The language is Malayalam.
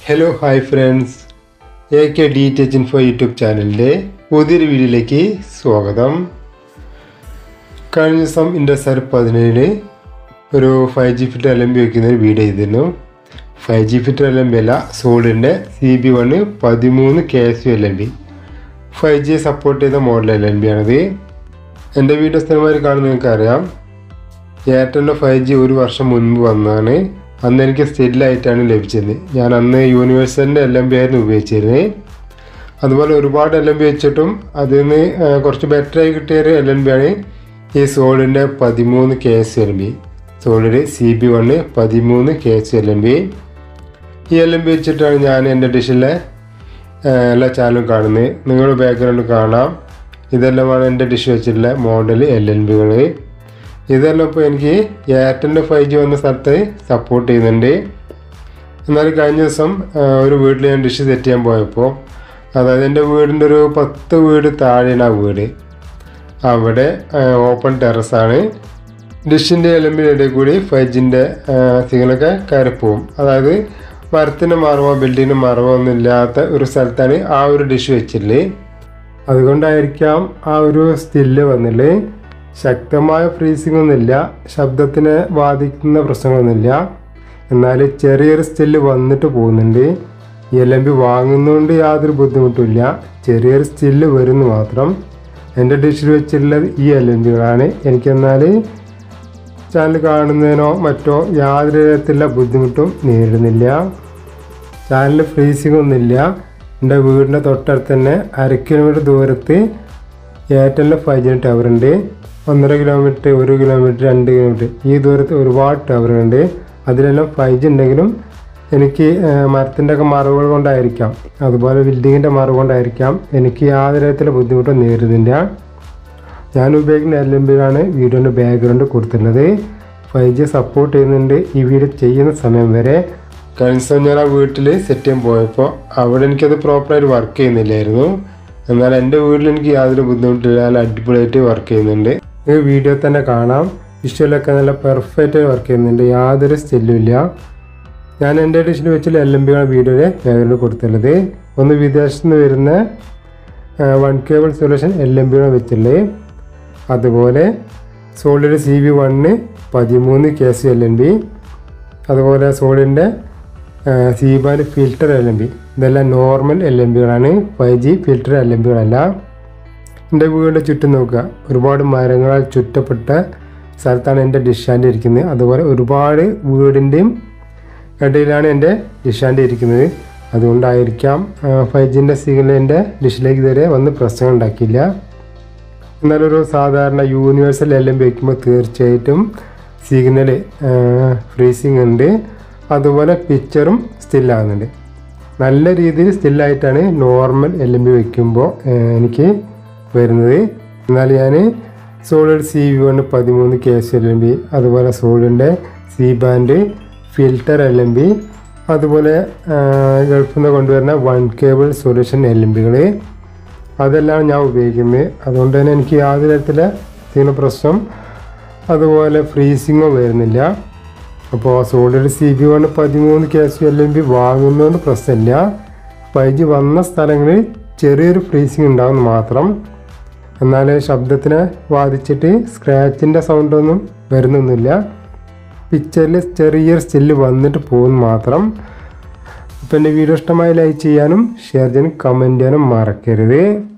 hello hi friends A K D touch info YouTube ചാനലിൻ്റെ പുതിയൊരു വീഡിയോയിലേക്ക് സ്വാഗതം കഴിഞ്ഞ ദിവസം ഇൻഡസർ പതിനേഴിന് ഒരു five G filter L M B വയ്ക്കുന്ന ഒരു വീഡിയോ ചെയ്തിരുന്നു five G filter L M B അല്ല സോളിൻ്റെ സി ബി വണ് പതിമൂന്ന് K S U L M B five G support ചെയ്ത മോഡൽ എൽ എം ബി ആണിത് എൻ്റെ വീഡിയോ സ്ഥിരമായി കാണുന്ന നിങ്ങൾക്കറിയാം എയർടെലിൻ്റെ ഫൈവ് ജി ഒരു വർഷം മുൻപ് വന്നതാണ് അന്ന് എനിക്ക് സ്റ്റില്ലായിട്ടാണ് ലഭിച്ചത് ഞാൻ അന്ന് യൂണിവേഴ്സലിൻ്റെ എൽ എം ബി ആയിരുന്നു ഉപയോഗിച്ചിരുന്നത് അതുപോലെ ഒരുപാട് എൽ എം ബി വെച്ചിട്ടും അതിൽ നിന്ന് ആ, കുറച്ച് ബെറ്ററായി കിട്ടിയ ഒരു എൽ എം ബി ആണ് ഈ സോളിൻ്റെ പതിമൂന്ന് K S L M B solid C B one പതിമൂന്ന് K S L M B ഈ എൽ എം ബി വെച്ചിട്ടാണ് ഞാൻ എൻ്റെ ഡിഷിലെ ആ, എല്ലാ ചാനലും കാണുന്നത് നിങ്ങളുടെ ബാക്ക്ഗ്രൗണ്ട് കാണാം ഇതെല്ലാമാണ് എൻ്റെ ഡിഷ് വെച്ചിട്ടുള്ള മോഡൽ എൽ എൽ ബികൾ ഇതെല്ലാം ഇപ്പോൾ എനിക്ക് എയർടെലിൻ്റെ ഫൈവ് ജി വന്ന സ്ഥലത്ത് സപ്പോർട്ട് ചെയ്യുന്നുണ്ട് എന്നാൽ കഴിഞ്ഞ ദിവസം ആ, ഒരു വീട്ടിൽ ഞാൻ ഡിഷ് സെറ്റ് ചെയ്യാൻ പോയപ്പോൾ അതായത് എൻ്റെ വീടിൻ്റെ ഒരു പത്ത് വീട് താഴെയാണ് ആ വീട് അവിടെ ഓപ്പൺ ടെറസാണ് ഡിഷിൻ്റെ എലമ്പിൻ്റെ ഇടയിൽ കൂടി ഫൈവ് ജിൻ്റെ സിഗ്നലൊക്കെ കയറിപ്പോവും അതായത് മരത്തിൻ്റെ മറവോ ബിൽഡിങ്ങിൻ്റെ മറവോ ഒന്നും ഇല്ലാത്ത ഒരു സ്ഥലത്താണ് ആ ഒരു ഡിഷ് വെച്ചിട്ടുള്ളത് അതുകൊണ്ടായിരിക്കാം ആ ഒരു സ്റ്റില്ല് വന്നില്ലേ ശക്തമായ ഫ്രീസിംഗ് ഒന്നുമില്ല ശബ്ദത്തിനെ ബാധിക്കുന്ന പ്രശ്നങ്ങളൊന്നുമില്ല എന്നാൽ ചെറിയൊരു സ്റ്റില്ല് വന്നിട്ട് പോകുന്നുണ്ട് ഈ എൽ എം ബി വാങ്ങുന്നതുകൊണ്ട് യാതൊരു ബുദ്ധിമുട്ടുമില്ല ചെറിയൊരു സ്റ്റില്ല് വരുന്നു മാത്രം എൻ്റെ ഡിഷിൽ വെച്ചിട്ടുള്ള ഈ എൽ എം ബികളാണ് എനിക്കെന്നാൽ ചാനൽ കാണുന്നതിനോ മറ്റോ യാതൊരു തരത്തിലുള്ള ബുദ്ധിമുട്ടും നേരിടുന്നില്ല ചാനൽ ഫ്രീസിംഗ് ഒന്നുമില്ല എൻ്റെ വീടിൻ്റെ തൊട്ടടുത്ത് തന്നെ അര കിലോമീറ്റർ ദൂരത്ത് എയർടെലിൻ്റെ ഫൈവ് ജി ടവർ ഉണ്ട് ഒന്നര കിലോമീറ്റർ ഒരു കിലോമീറ്റർ രണ്ട് കിലോമീറ്റർ ഈ ദൂരത്ത് ഒരുപാട് ടവറുണ്ട് അതിലെല്ലാം ഫൈവ് ജി ഉണ്ടെങ്കിലും എനിക്ക് മരത്തിൻ്റെ ഒക്കെ മറവുകൾ കൊണ്ടായിരിക്കാം അതുപോലെ ബിൽഡിങ്ങിൻ്റെ മറവ് കൊണ്ടായിരിക്കാം എനിക്ക് യാതൊരു തരത്തിലുള്ള ബുദ്ധിമുട്ടും നേരിടുന്നില്ല ഞാൻ ഉപയോഗിക്കുന്ന എൽ എം ബിയിലാണ് വീഡിയോൻ്റെ ബാക്ക്ഗ്രൗണ്ട് കൊടുത്തിട്ടുള്ളത് ഫൈവ് ജി സപ്പോർട്ട് ചെയ്യുന്നുണ്ട് ഈ വീഡിയോ ചെയ്യുന്ന സമയം വരെ കഴിഞ്ഞ ദിവസം ഞാൻ ആ വീട്ടിൽ സെറ്റ് ചെയ്യാൻ പോയപ്പോൾ അവിടെ എനിക്കത് പ്രോപ്പറായിട്ട് വർക്ക് ചെയ്യുന്നില്ലായിരുന്നു എന്നാൽ എൻ്റെ വീട്ടിൽ എനിക്ക് യാതൊരു ബുദ്ധിമുട്ടില്ല നല്ല അടിപൊളിയായിട്ട് വർക്ക് ചെയ്യുന്നുണ്ട് ഈ വീഡിയോ തന്നെ കാണാം വിഷ്വലൊക്കെ നല്ല പെർഫെക്റ്റ് ആയി വർക്ക് ചെയ്യുന്നുണ്ട് യാതൊരു സ്റ്റില്ലും ഇല്ല ഞാൻ എൻ്റെ ഡിഷിൽ വെച്ചിട്ട് എൽ എം ബിയാണ് വീഡിയോയിൽ ബാക്ക്ഗ്രൗണ്ട് കൊടുത്തിട്ടുള്ളത് ഒന്ന് വിദേശത്ത് നിന്ന് വരുന്ന one cable solution L M ബിയാണ് വെച്ചിട്ടുള്ളത് അതുപോലെ സോളിഡ് സി ബി വണ്ണ് പതിമൂന്ന് K C L N B അതുപോലെ സോളിഡിൻ്റെ C band filter L M B ഇതെല്ലാം നോർമൽ എൽ എം ബികളാണ് five G filter L M ബികളല്ല എൻ്റെ വീടിൻ്റെ ചുറ്റും നോക്കുക ഒരുപാട് മരങ്ങളാൽ ചുറ്റപ്പെട്ട സ്ഥലത്താണ് എൻ്റെ ഡിഷാൻ്റെ ഇരിക്കുന്നത് അതുപോലെ ഒരുപാട് വീടിൻ്റെയും ഇടയിലാണ് എൻ്റെ ഡിഷാൻ്റെ ഇരിക്കുന്നത് അതുകൊണ്ടായിരിക്കാം ഫൈവ് ജിൻ്റെ സിഗ്നൽ എൻ്റെ ഡിഷിലേക്ക് ഇതുവരെ വന്ന് പ്രശ്നം ഉണ്ടാക്കിയില്ല എന്നാലൊരു സാധാരണ യൂണിവേഴ്സൽ എൽ എം വയ്ക്കുമ്പോൾ തീർച്ചയായിട്ടും സിഗ്നൽ ഫ്രീസിങ് ഉണ്ട് അതുപോലെ പിക്ചറും സ്റ്റില്ലാകുന്നുണ്ട് നല്ല രീതിയിൽ സ്റ്റില്ലായിട്ടാണ് നോർമൽ എൽ എം ബി വയ്ക്കുമ്പോൾ എനിക്ക് വരുന്നത് എന്നാൽ ഞാൻ സോളിഡ് സി വി കൊണ്ട് പതിമൂന്ന് K S L M B അതുപോലെ സോളിഡിൻ്റെ C band filter L M B അതുപോലെ ഗൾഫിൽ നിന്ന് കൊണ്ടുവരുന്ന one cable solution L M ബികൾ അതെല്ലാം ഞാൻ ഉപയോഗിക്കുന്നത് അതുകൊണ്ട് തന്നെ എനിക്ക് യാതൊരു തരത്തിലെ ചെയ്യുന്ന പ്രശ്നം അതുപോലെ ഫ്രീസിങ്ങോ വരുന്നില്ല അപ്പോൾ സോളിഡ് സി ബി കൊണ്ട് പതിമൂന്ന് K S L M B വാങ്ങുന്നതുകൊണ്ട് പ്രശ്നമില്ല ഫൈവ് ജി വന്ന സ്ഥലങ്ങളിൽ ചെറിയൊരു ഫ്രീസിങ് ഉണ്ടാകുന്നു മാത്രം എന്നാൽ ശബ്ദത്തിനെ ബാധിച്ചിട്ട് സ്ക്രാച്ചിൻ്റെ സൗണ്ടൊന്നും വരുന്നൊന്നുമില്ല പിക്ചറിൽ ചെറിയൊരു സ്റ്റില്ല് വന്നിട്ട് പോകുന്നു മാത്രം അപ്പോൾ എൻ്റെ വീഡിയോ ഇഷ്ടമായി ലൈക്ക് ചെയ്യാനും ഷെയർ ചെയ്യാനും കമൻറ്റ് ചെയ്യാനും മറക്കരുത്